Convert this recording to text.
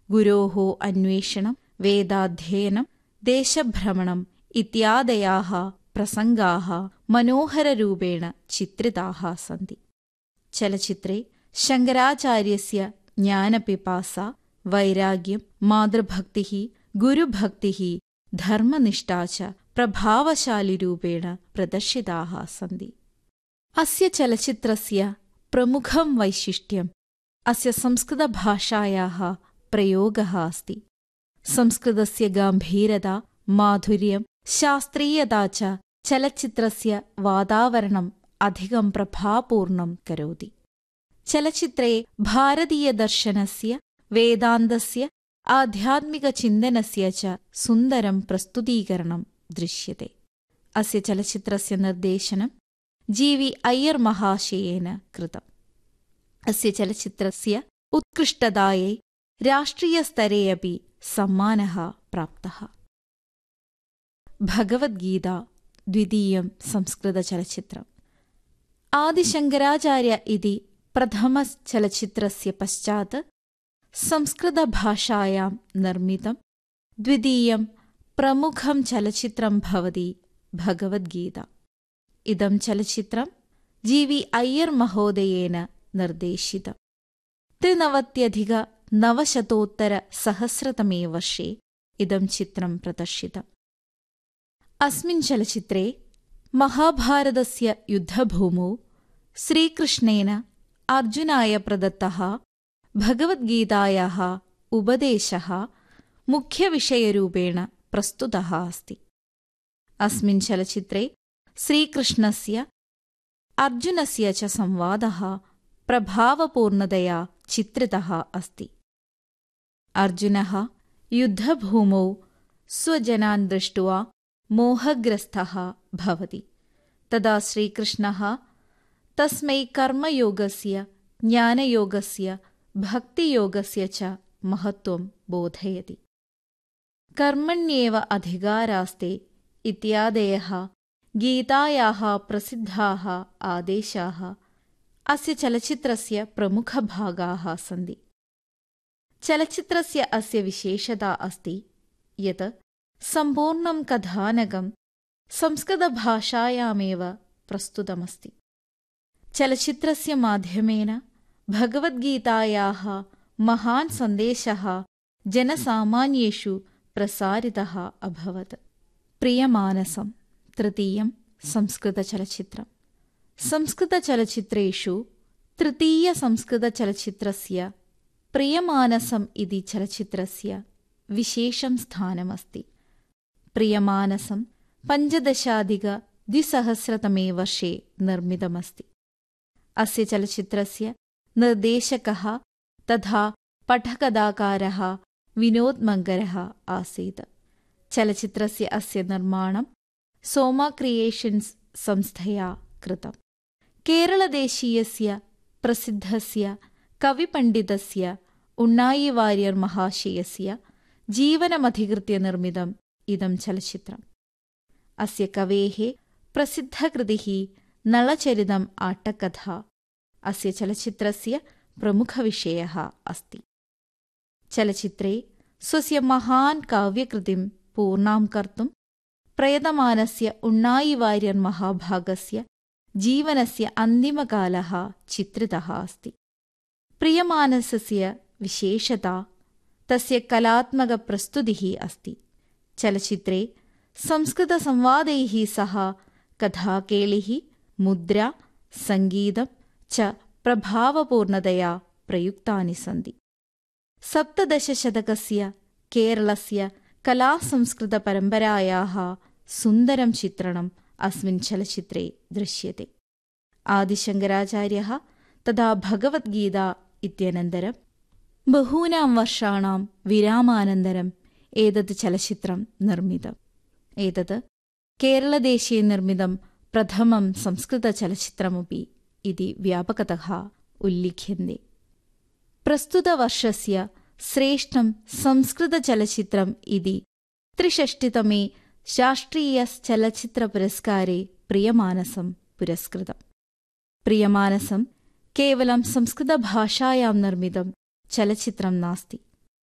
ഗുരോः അന്വേഷണം വേദാധ്യയനം ദേശഭ്രമണം ഇത്യാദയാः പ്രസംഗാः മനോഹരരൂപേण ചിത്രിതാः സന്തി ചലച്ചിത്രേ ശങ്കരാചാര്യस्य ജ്ഞാനപിപാസ വൈരാഗ്യം മാതൃഭക്തിः ഗുരുഭക്തിः ധർമ്മനിഷ്ഠा च പ്രഭാവശാലിരൂപേण പ്രദർശിതാः സന്തി അस्य ചലച്ചിത്രस्य പ്രമുഖം വൈശിഷ്ട്യം അस्य സംസ്കൃതഭാषायाः പ്രയോഗः अस्ति സംസ്കൃതस्य ഗാംഭീരത മാധുര്യം ശാസ്ത്രീയത ച ചലച്ചിത്രस्य വാതാവരണം അധികം പ്രഭാപൂർണം കരോതി ചലച്ചിത്രേ ഭാരതീയദർശനस्य വേദാന്തस्य ആധ്യാത്മികചിന്തനस्य च സുന്ദരം പ്രസ്തുതീകരണം ദൃശ്യത്തെ അस्य ചലച്ചിത്രस्य നിർദ്ദേശനം ജി വി അയ്യർ മഹാശയേന കൃതം അस्य ചലച്ചിത്രस्य उत्कृष्टतायै രാഷ്ട്രീയസ്തരെ അപി സമ്മാനः പ്രാപ്തः ഭഗവദ്ഗീത ദ്വിതീയം സംസ്കൃതചലച്ചിത്രം ആദിശങ്കരാചാര്യ ഇതി പ്രഥമചലച്ചിത്രस्य പശ്ചാत् സംസ്കൃതഭാषायां നിർമ്മിതം ദ്വിതീയം പ്രമുഖം ചലച്ചിത്രം ഭവതി ഭഗവദ്ഗീത ഇതം ചലച്ചിത്രം ജി വി അയ്യർ മഹോദയേന നിർദ്ദേശിതം ത്രിനവത്യധിക നവശതോത്തര സഹസ്രതമേ വർഷേ ഇതം ചിത്രം പ്രദർശിതം അസ്മിൻ ചലച്ചിത്രേ മഹാഭാരതസ്യ യുദ്ധഭൂമौ ശ്രീകൃഷ്ണേന അർജുനായ പ്രദത്തः ഭഗവദ്ഗീതായാः ഉപദേശः മുഖ്യവിഷയരൂപേण പ്രസ്തുതः अस्ति अस्मिन् चलचित्रे श्रीकृष्णस्य अर्जुनस्य च संवादः प्रभावपूर्णतया चित्रितः अस्ति अर्जुनः युद्धभूमौ स्वजनान् दृष्ट्वा मोहग्रस्तः भवति तदा श्रीकृष्णः तस्मै कर्मयोगस्य ज्ञानयोगस्य भक्तियोगस्य च महत्त्वं बोधयति कर्मण्येव अधिकारास्ते इत्यादयः गीतायाः प्रसिद्धाः आदेशाः अस्य चलचित्रस्य प्रमुखभागाः सन्ति चलचित्रस्य अस्य विशेषता अस्ति यत् सम्पूर्णं कथानकं संस्कृतभाषायामेव प्रस्तुतमस्ति चलचित्रस्य माध्यमेन भगवद्गीतायाः महान् सन्देशः जनसामान्येषु प्रसारितः अभवत् प्रियमानसं तृतीयं संस्कृतचलचित्रम् संस्कृतचलचित्रेषु तृतीयसंस्कृतचलचित्रस्य प्रियमानसम् इति चलचित्रस्य विशेषं स्थानमस्ति प्रियमानसं पञ्चदशाधिकद्विसहस्रतमे वर्षे निर्मितमस्ति अस्य चलचित्रस्य निर्देशकः तथा पठकथाकारः विनोद् मङ्गरः आसीत् चलचित्रस्य अस्य निर्माणं सोमा क्रियेशन्स् संस्थया कृतम् केरळदेशीयस्य प्रसिद्धस्य कविपण्डितस्य उण्णायि वार्यर् महाशयस्य जीवनमधिकृत्य निर्मितम् इदं चलचित्रम् अस्य कवेः प्रसिद्धकृतिः नळचरितम् आट्टकथा अस्य चलचित्रस्य प्रमुखविषयः अस्ति चलचित्रे स्वस्य महान् काव्यकृतिं पूर्णां कर्तुं प्रयतमानस्य उण्णायि वार्यर् महाभागस्य जीवनस्य अन्तिमकालः चित्रितः अस्ति प्रियमानसस्य विशेषता तस्य कलात्मकप्रस्तुतिः अस्ति चलचित्रे संस्कृतसंवादैः सह कथाकेलिः मुद्रा सङ्गीतं च प्रभावपूर्णतया प्रयुक्तानि सन्ति सप्तदशशतकस्य केरळस्य कलासंस्कृतपरम्परायाः सुन्दरं चित्रणम् अस्मिन् चलचित्रे दृश्यते आदिशङ्कराचार्यः तथा भगवद्गीता इत्यनन्तरं बहूनां वर्षाणां विरामानन्तरम् एतत् चलचित्रं निर्मितम् एतत् केरळदेशे निर्मितं प्रथमं संस्कृतचलचित्रमपि इति व्यापकतः उल्लिख्यन्ते प्रस्तुतवर्षस्य श्रेष्ठं संस्कृतचलचित्रम् इति त्रिषष्टितमे राष्ट्रियचलचित्रपुरस्कारे प्रियमानसं पुरस्कृतम् प्रियमानसं केवलं संस्कृतभाषायां निर्मितं चलचित्रं नास्ति